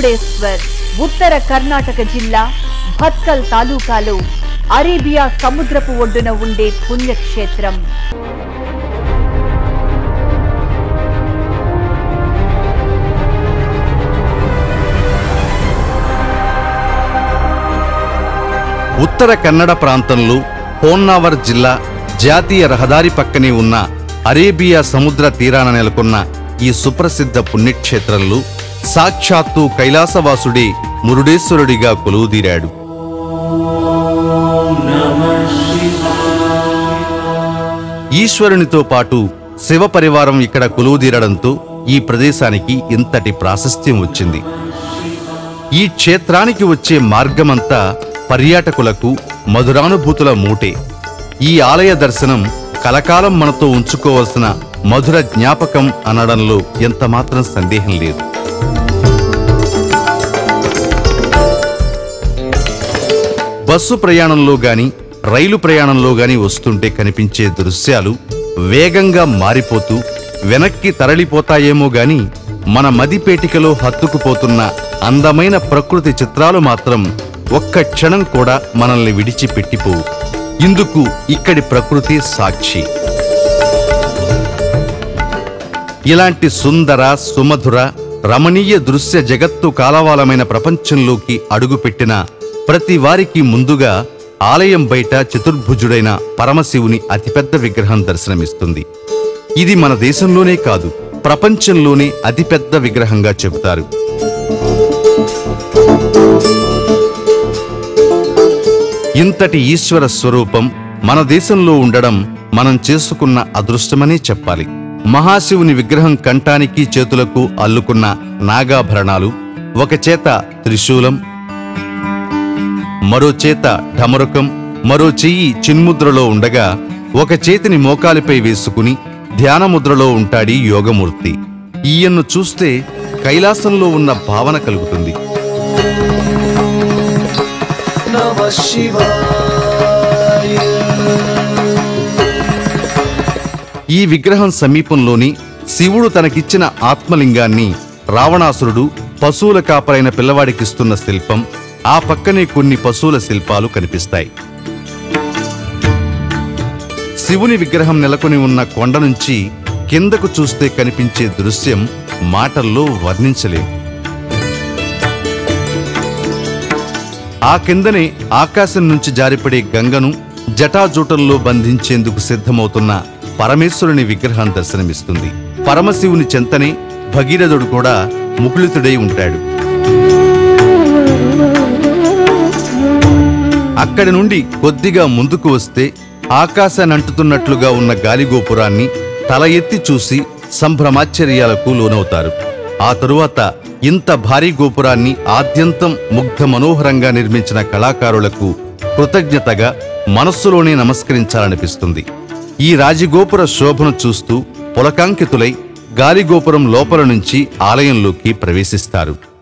మరుಳೇಶ್ವರ್ ఉత్తర కర్ణాటక జిల్లా భత్కల్ తాలూకాలో అరేబియా సముద్రపు ఒడ్డున ఉండే పుణ్యక్షేత్రం ఉత్తర కన్నడ ప్రాంతంలో హోన్నావర్ జిల్లా జాతీయ రహదారి పక్కనే ఉన్న అరేబియా సముద్ర తీరాన నెలకొన్న ఈ సుప్రసిద్ధ పుణ్యక్షేత్రంలో సాక్షాత్తు కైలాసవాసుడే మురుడేశ్వరుడిగా కొలువుదీరాడు ఈశ్వరునితో పాటు శివ పరివారం ఇక్కడ కొలువుదీరడంతో ఈ ప్రదేశానికి ఇంతటి ప్రాశస్త్యం వచ్చింది ఈ క్షేత్రానికి వచ్చే మార్గమంతా పర్యాటకులకు మధురానుభూతుల మూటే ఈ ఆలయ దర్శనం కలకాలం మనతో ఉంచుకోవలసిన మధుర జ్ఞాపకం అనడంలో ఎంతమాత్రం సందేహం లేదు బస్సు ప్రయాణంలో గాని రైలు ప్రయాణంలో గాని వస్తుంటే కనిపించే దృశ్యాలు వేగంగా మారిపోతూ వెనక్కి తరలిపోతాయేమో గాని మన మదిపేటికలో హత్తుకుపోతున్న అందమైన ప్రకృతి చిత్రాలు మాత్రం ఒక్క క్షణం కూడా మనల్ని విడిచిపెట్టిపోవు ఇందుకు ఇక్కడి ప్రకృతి సాక్షి ఇలాంటి సుందర సుమధుర రమణీయ దృశ్య జగత్తు కాలవాలమైన ప్రపంచంలోకి అడుగుపెట్టిన ప్రతి వారికి ముందుగా ఆలయం బయట చతుర్భుజుడైన పరమశివుని అతిపెద్ద విగ్రహం దర్శనమిస్తుంది ఇది మన దేశంలోనే కాదు ప్రపంచంలోనే అతిపెద్ద విగ్రహంగా చెబుతారు ఇంతటి ఈశ్వర స్వరూపం మన దేశంలో ఉండడం మనం చేసుకున్న అదృష్టమనే చెప్పాలి మహాశివుని విగ్రహం కంఠానికి చేతులకు అల్లుకున్న నాగాభరణాలు ఒక చేత త్రిశూలం మరో చేత ఢమరుకం మరో చెయ్యి చిన్ముద్రలో ఉండగా ఒక చేతిని మోకాలిపై వేసుకుని ధ్యానముద్రలో ఉంటాడి యోగమూర్తి ఈయన్ను చూస్తే కైలాసంలో ఉన్న భావన కలుగుతుంది Namah Shivaya. ఈ విగ్రహం సమీపంలోని శివుడు తనకిచ్చిన ఆత్మలింగాన్ని రావణాసురుడు పశువుల కాపరైన పిల్లవాడికిస్తున్న శిల్పం ఆ పక్కనే కొన్ని పశువుల శిల్పాలు కనిపిస్తాయి శివుని విగ్రహం నెలకొని ఉన్న కొండ నుంచి కిందకు చూస్తే కనిపించే దృశ్యం మాటల్లో వర్ణించలేం ఆ కిందనే ఆకాశం నుంచి జారిపడే గంగను జటాజూటంలో బంధించేందుకు సిద్ధమవుతున్న పరమేశ్వరుని విగ్రహం దర్శనమిస్తుంది పరమశివుని చెంతనే భగీరథుడు కూడా ముకుళితుడై ఉంటాడు అక్కడి నుండి కొద్దిగా ముందుకు వస్తే ఆకాశాన్ని అంటుతున్నట్లుగా ఉన్న గాలిగోపురాన్ని తల ఎత్తి చూసి సంభ్రమాశ్చర్యాలకు లోనవుతారు ఆ తరువాత ఇంత భారీ గోపురాన్ని ఆద్యంతం ముగ్ధ మనోహరంగా నిర్మించిన కళాకారులకు కృతజ్ఞతగా మనస్సులోనే నమస్కరించాలనిపిస్తుంది ఈ రాజగోపుర శోభను చూస్తూ పులకాంకితులై గాలిగోపురం లోపల నుంచి ఆలయంలోకి ప్రవేశిస్తారు